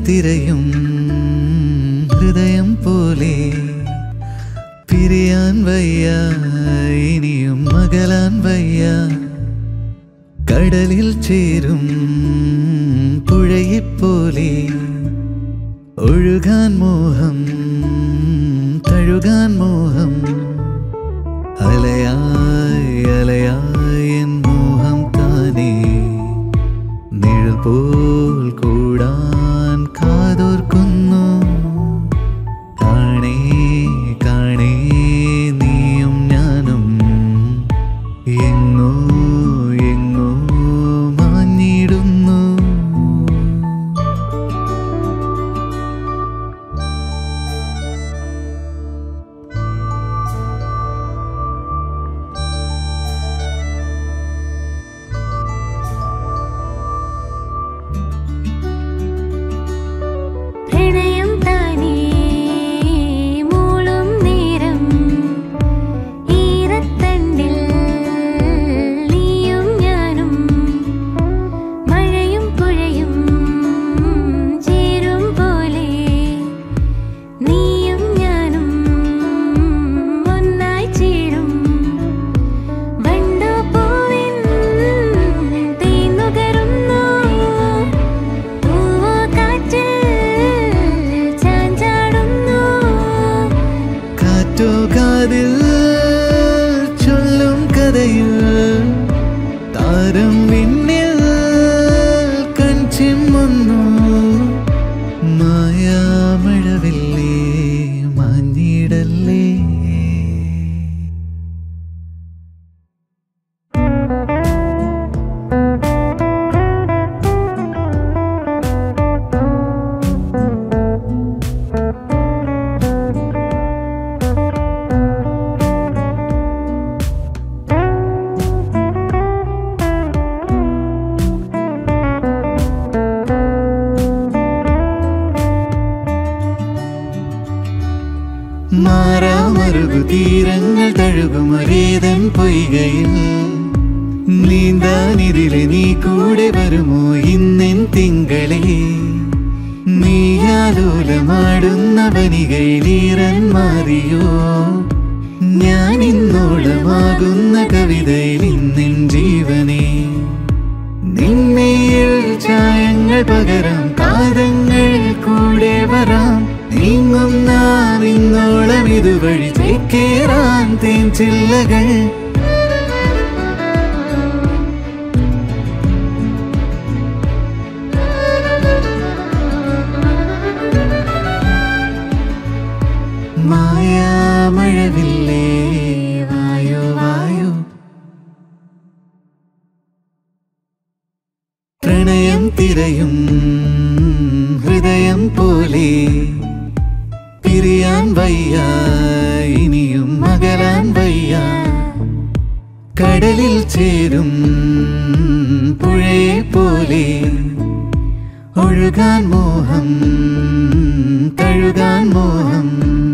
തിരയും ഹൃദയം പോലെ പിരിയാൻ വയ്യ ഇനിയും മകലാൻ വയ്യ കടലിൽ ചേരും പുഴയെപ്പോലെ ഒഴുകാൻ മോഹം തഴുകാൻ മോഹം അലയായി അലയായി എൻ മോഹം താനേ നിഴൽ പോൽ കൂടാൻ കാതോർക്കുന്നു കാണേ കാണേ നീയും ഞാനും എങ്ങോ എങ്ങോ മാഞ്ഞിടുന്നു പ്രണയം താനേ മൂളും നേരം ഈറത്തണ്ടിൽ നീയും ഞാനും മഴയും പുഴയും ചേരും പോലെ നീയും ഞാനും ഒന്നായി ചേരും വണ്ടോ പൂവിൻ തേന്നുകരുന്നു പൂവോ കാറ്റിൽ ചാഞ്ചാടുന്നു കാറ്റോ കാതിൽ ചൊല്ലും കഥയിൽ താരം വിണ്ണിൽ കൺചിമ്മുന്നു മായാമഴവില്ലേ മാഞ്ഞിടല്ലേ മാറാമറുകു തീരങ്ങൾ തഴുകുമൊരേതൻ പൊയ്കയിൽ നീന്താനിതിലെ നീ കൂടെ വരുമോ ഇന്നെൻ തിങ്കളെ നീയാലോലമാടുന്ന വനികയിലീറൻ മാറിയോ ഞാൻ ഇന്നോളമാകുന്ന കവിതയിൽ ഇന്നെൻ ജീവനെ നിന്നയിൽ ചായങ്ങൾ പകരാം കാതങ്ങൾ കൂടെ വരാം നീങ്ങും നാം ഇന്നോളം ഇതുവഴി ചേക്കേറാൻ തേൻ ചില്ലകൾ മായാമഴവില്ലേ വായോ വായോ പ്രണയം തിരയും ഹൃദയം പോലെ പിരിയാൻ വയ്യ ഇനിയും മകലാൻ വയ്യ കടലിൽ ചേരും പുഴയെ പോലെ ഒഴുകാൻ മോഹം തഴുകാൻ മോഹം